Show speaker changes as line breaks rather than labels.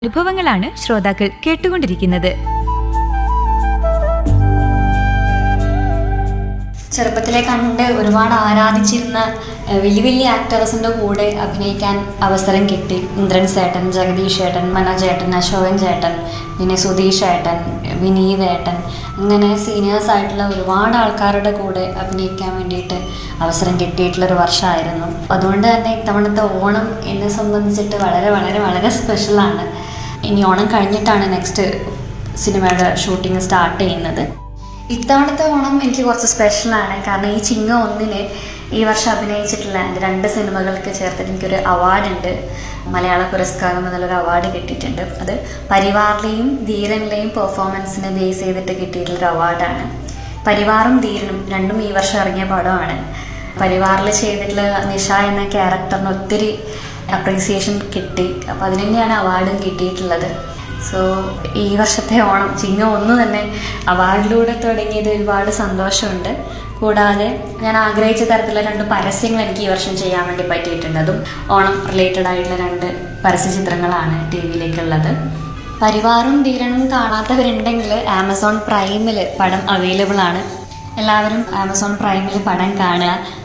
അനുഭവങ്ങളാണ് ശ്രോതാക്കൾ കേട്ടുകൊണ്ടിരിക്കുന്നത്
ചെറുപ്പത്തിലെ കണ്ട് ഒരുപാട് ആരാധിച്ചിരുന്ന ഏഹ്, വലിയ വലിയ ആക്ടേഴ്സിൻ്റെ കൂടെ അഭിനയിക്കാൻ അവസരം കിട്ടി ഇന്ദ്രൻ ചേട്ടൻ ജഗദീഷ് ഏട്ടൻ മനോജ് ഏട്ടൻ അശോകൻ ചേട്ടൻ പിന്നെ സുധീഷ് ഏട്ടൻ വിനീത് ഏട്ടൻ അങ്ങനെ സീനിയേഴ്സ് ആയിട്ടുള്ള ഒരുപാട് ആൾക്കാരുടെ കൂടെ അഭിനയിക്കാൻ വേണ്ടിയിട്ട് അവസരം കിട്ടിയിട്ടുള്ളൊരു വർഷമായിരുന്നു അതുകൊണ്ട് തന്നെ ഇത്തവണത്തെ ഓണം എന്നെ സംബന്ധിച്ചിട്ട് വളരെ വളരെ വളരെ സ്പെഷ്യലാണ് ഇനി ഓണം കഴിഞ്ഞിട്ടാണ് നെക്സ്റ്റ് സിനിമയുടെ ഷൂട്ടിംഗ് സ്റ്റാർട്ട് ചെയ്യുന്നത് ഇത്തവണത്തെ ഓണം എനിക്ക് കുറച്ച് സ്പെഷ്യലാണ് കാരണം ഈ ചിങ്ങ ഒന്നിന് ഈ വർഷം അഭിനയിച്ചിട്ടുള്ള എൻ്റെ രണ്ട് സിനിമകൾക്ക് ചേർത്തിട്ട് എനിക്കൊരു അവാർഡുണ്ട് മലയാള പുരസ്കാരം എന്നുള്ളൊരു അവാർഡ് കിട്ടിയിട്ടുണ്ട് അത് പരിവാറിലെയും ധീരനിലെയും പെർഫോമൻസിനെ ബേസ് ചെയ്തിട്ട് കിട്ടിയിട്ടുള്ളൊരു അവാർഡാണ് പരിവാറും ധീരനും രണ്ടും ഈ വർഷം ഇറങ്ങിയ പടമാണ് പരിവാറിൽ ചെയ്തിട്ടുള്ള നിഷ എന്ന ക്യാരക്ടറിന് ഒത്തിരി അപ്രീസിയേഷൻ കിട്ടി അപ്പോൾ അതിന് തന്നെയാണ് അവാർഡും കിട്ടിയിട്ടുള്ളത് സോ ഈ വർഷത്തെ ഓണം ചിങ്ങം ഒന്ന് തന്നെ അവാർഡിലൂടെ തുടങ്ങിയത് ഒരുപാട് സന്തോഷമുണ്ട് കൂടാതെ ഞാൻ ആഗ്രഹിച്ച തരത്തിലുള്ള രണ്ട് പരസ്യങ്ങൾ എനിക്ക് ഈ വർഷം ചെയ്യാൻ വേണ്ടി പറ്റിയിട്ടുണ്ട് അതും ഓണം റിലേറ്റഡ് ആയിട്ടുള്ള രണ്ട് പരസ്യ ചിത്രങ്ങളാണ് ടി വിയിലേക്കുള്ളത് പരിവാറും ധീരനും കാണാത്തവരുണ്ടെങ്കിൽ ആമസോൺ പ്രൈമിൽ പടം അവൈലബിൾ ആണ് എല്ലാവരും ആമസോൺ പ്രൈമിൽ പടം കാണുക